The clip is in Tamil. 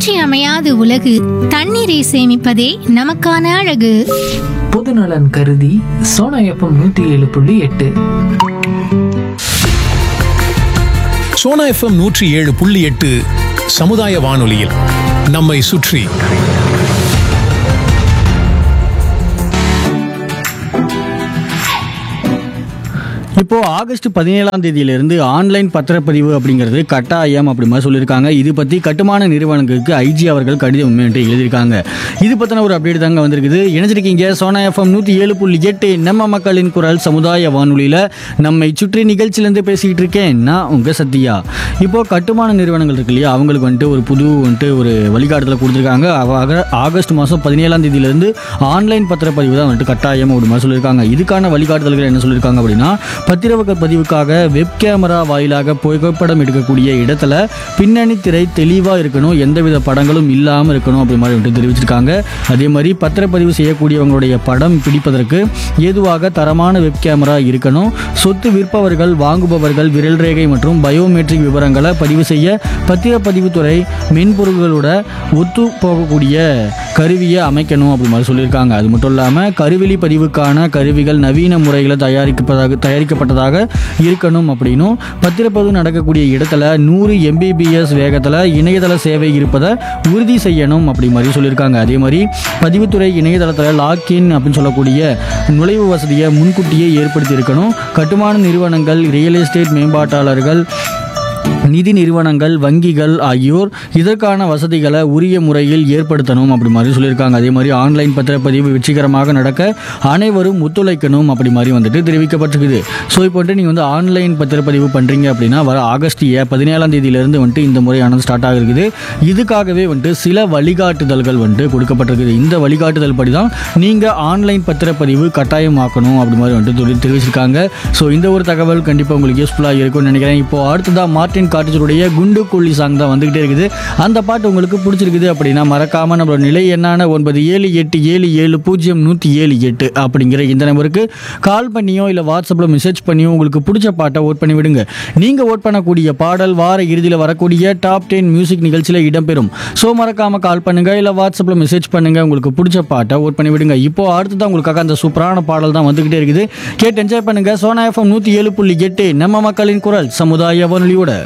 இன்றியமையாத உலகு தண்ணீரை சேமிப்பதே நமக்கான அழகு பொதுநலன் கருதி சோனா எஃப்எம் நூத்தி ஏழு புள்ளி எட்டு சோனா எஃப்எம் நூற்றி ஏழு புள்ளி எட்டு சமுதாய வானொலியில் நம்மை சுற்றி இப்போ ஆகஸ்ட் பதினேழாம் தேதியிலிருந்து ஆன்லைன் பத்திரப்பதிவு அப்படிங்கிறது கட்டாயம் அப்படி மாதிரி சொல்லியிருக்காங்க இது பற்றி கட்டுமான நிறுவனங்களுக்கு ஐஜி அவர்கள் கடிதம் என்று எழுதியிருக்காங்க இது பற்றின ஒரு அப்டேட் தாங்க வந்திருக்குது இணைஞ்சிருக்கீங்க சோனா எஃப்எம் நூற்றி ஏழு புள்ளி எட்டு நம்ம மக்களின் குரல் சமுதாய வானொலியில் நம்மை சுற்றி நிகழ்ச்சியிலேருந்து பேசிக்கிட்டு இருக்கேன் நான் உங்கள் சத்யா இப்போ கட்டுமான நிறுவனங்கள் இருக்கு இல்லையா அவங்களுக்கு வந்துட்டு ஒரு புது வந்துட்டு ஒரு வழிகாட்டுதலை கொடுத்துருக்காங்க அவ- ஆகஸ்ட் மாதம் பதினேழாம் தேதியிலிருந்து ஆன்லைன் பத்திரப்பதிவு தான் வந்துட்டு கட்டாயம் அப்படி மாதிரி சொல்லியிருக்காங்க இதுக்கான வழிகாட்டுதல்கள் என்ன சொல்லியிருக்காங்க அப்படின்னா பத்திரப்பக்க பதிவுக்காக வெப் கேமரா வாயிலாக புகைப்படம் எடுக்கக்கூடிய இடத்துல பின்னணி திரை தெளிவாக இருக்கணும் எந்தவித படங்களும் இல்லாமல் இருக்கணும் அப்படி மாதிரி வந்துட்டு தெரிவிச்சிருக்காங்க அதே மாதிரி பத்திரப்பதிவு செய்யக்கூடியவங்களுடைய படம் பிடிப்பதற்கு ஏதுவாக தரமான வெப் கேமரா இருக்கணும் சொத்து விற்பவர்கள் வாங்குபவர்கள் விரல் ரேகை மற்றும் பயோமெட்ரிக் விவரங்களை பதிவு செய்ய பத்திரப்பதிவுத்துறை மென்பொருள்களோட ஒத்து போகக்கூடிய கருவியை அமைக்கணும் அப்படி மாதிரி சொல்லியிருக்காங்க அது மட்டும் இல்லாமல் கருவிழி பதிவுக்கான கருவிகள் நவீன முறைகளை தயாரிக்கப்பதாக தயாரிக்கப்பட்டதாக இருக்கணும் அப்படின்னும் பத்திரப்பதிவு நடக்கக்கூடிய இடத்துல நூறு எம்பிபிஎஸ் வேகத்தில் இணையதள சேவை இருப்பதை உறுதி செய்யணும் அப்படி மாதிரி சொல்லியிருக்காங்க அதே மாதிரி பதிவுத்துறை இணையதளத்தில் லாக்இன் அப்படின்னு சொல்லக்கூடிய நுழைவு வசதியை முன்கூட்டியே ஏற்படுத்தி இருக்கணும் கட்டுமான நிறுவனங்கள் ரியல் எஸ்டேட் மேம்பாட்டாளர்கள் நிதி நிறுவனங்கள் வங்கிகள் ஆகியோர் இதற்கான வசதிகளை உரிய முறையில் ஏற்படுத்தணும் அப்படி மாதிரி சொல்லியிருக்காங்க அதே மாதிரி ஆன்லைன் பத்திரப்பதிவு வெற்றிகரமாக நடக்க அனைவரும் ஒத்துழைக்கணும் அப்படி மாதிரி வந்துட்டு தெரிவிக்கப்பட்டிருக்குது ஸோ இப்போ வந்துட்டு நீங்கள் வந்து ஆன்லைன் பத்திரப்பதிவு பண்ணுறீங்க அப்படின்னா வர ஆகஸ்ட் ஏ பதினேழாம் தேதியிலிருந்து வந்துட்டு இந்த முறையானது ஸ்டார்ட் ஆகிருக்குது இதுக்காகவே வந்துட்டு சில வழிகாட்டுதல்கள் வந்துட்டு கொடுக்கப்பட்டிருக்குது இந்த வழிகாட்டுதல் படி தான் நீங்கள் ஆன்லைன் பத்திரப்பதிவு கட்டாயமாக்கணும் அப்படி மாதிரி வந்துட்டு சொல்லி தெரிவிச்சிருக்காங்க ஸோ இந்த ஒரு தகவல் கண்டிப்பாக உங்களுக்கு யூஸ்ஃபுல்லாக இருக்கும்னு நினைக்கிறேன் இப்போ அடுத்ததாக மார்ட்டின் காட்டேஜருடைய குண்டு கொல்லி சாங் தான் வந்துகிட்டே இருக்குது அந்த பாட்டு உங்களுக்கு பிடிச்சிருக்குது அப்படின்னா மறக்காமல் நம்மளோட நிலை என்னான ஒன்பது ஏழு எட்டு ஏழு ஏழு பூஜ்ஜியம் நூற்றி ஏழு எட்டு அப்படிங்கிற இந்த நம்பருக்கு கால் பண்ணியோ இல்லை வாட்ஸ்அப்பில் மெசேஜ் பண்ணியோ உங்களுக்கு பிடிச்ச பாட்டை ஓட் பண்ணி விடுங்க நீங்கள் ஓட் பண்ணக்கூடிய பாடல் வார இறுதியில் வரக்கூடிய டாப் டென் மியூசிக் நிகழ்ச்சியில் இடம்பெறும் ஸோ மறக்காமல் கால் பண்ணுங்க இல்லை வாட்ஸ்அப்பில் மெசேஜ் பண்ணுங்க உங்களுக்கு பிடிச்ச பாட்டை ஓட் பண்ணி விடுங்க இப்போ அடுத்ததான் உங்களுக்காக அந்த சூப்பரான பாடல் தான் வந்துகிட்டே இருக்குது கேட்டு என்ஜாய் பண்ணுங்க சோனா எஃப்எம் நூற்றி ஏழு புள்ளி எட்டு நம்ம மக்களின் குரல் சமுதாய வானொலியோட